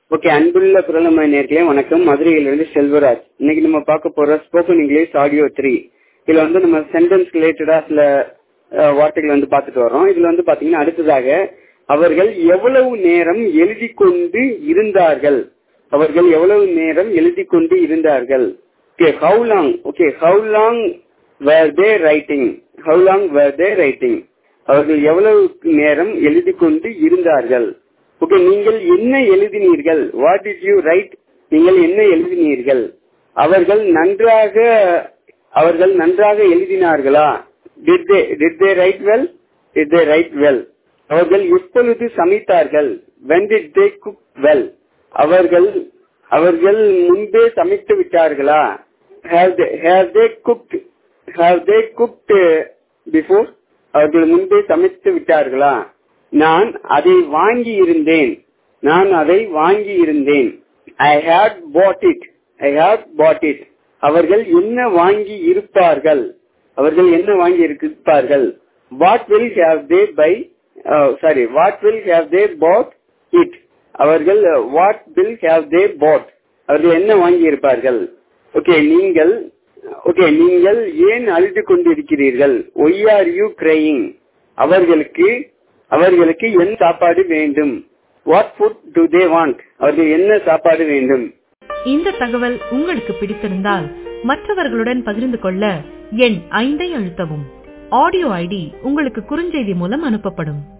okay அன்புள்ள குரலமை நேர்களே வணக்கம் மதுரையிலிருந்து செல்வராஜ் இன்னைக்கு நம்ம பார்க்க போற ஸ்போக்கன் இங்கிலீஷ் ஆடியோ த்ரீ இதுல வந்து நம்ம சென்டென்ஸ் ரிலேட்டடா சில அஹ், வார்த்தைகள் வந்து பார்த்துட்டு வரோம் இதுல வந்து பாத்தீங்கன்னா அடுத்ததாக அவர்கள் எவ்வளவு நேரம் எழுதி கொண்டு இருந்தார்கள் அவர்கள் எவ்வளவு நேரம் எழுதி கொண்டு இருந்தார்கள் okay how long okay how long were they writing how long were they writing அவர்கள் எவ்வளவு நேரம் எழுதி கொண்டு இருந்தார்கள் ஓகே நீங்கள் என்ன எழுதினீர்கள் வாட் டிட் யூ ரைட் நீங்கள் என்ன எழுதினீர்கள் அவர்கள் நன்றாக அவர்கள் நன்றாக எழுதினார்களா did they did they write well did they write well அவர்கள் எப்பொழுது சமைத்தார்கள் when did they cook well அவர்கள் அவர்கள் முன்பே சமைத்து விட்டார்களா have they have they cooked have they cooked before அவர்கள் முன்பே சமைத்து விட்டார்களா நான் அதை வாங்கி இருந்தேன் நான் அதை வாங்கி இருந்தேன் I had bought it I had bought it அவர்கள் என்ன வாங்கி இருப்பார்கள் அவர்கள் என்ன வாங்கி இருப்பார்கள் what will have they buy sorry what will have they bought it அவர்கள் what will have they bought அவர்கள் என்ன வாங்கி இருப்பார்கள் ஓகே நீங்கள் ஓகே நீங்கள் ஏன் அழுது கொண்டிருக்கிறீர்கள் ஒய் ஆர் யூ கிரையிங் அவர்களுக்கு அவர்களுக்கு என்ன சாப்பாடு வேண்டும் what food do they want அவர்கள் என்ன சாப்பாடு வேண்டும் இந்த தகவல் உங்களுக்கு பிடித்திருந்தால் மற்றவர்களுடன் பகிர்ந்து கொள்ள எண் ஐந்தை அழுத்தவும் ஆடியோ ஐடி உங்களுக்கு குறுஞ்செய்தி மூலம் அனுப்பப்படும்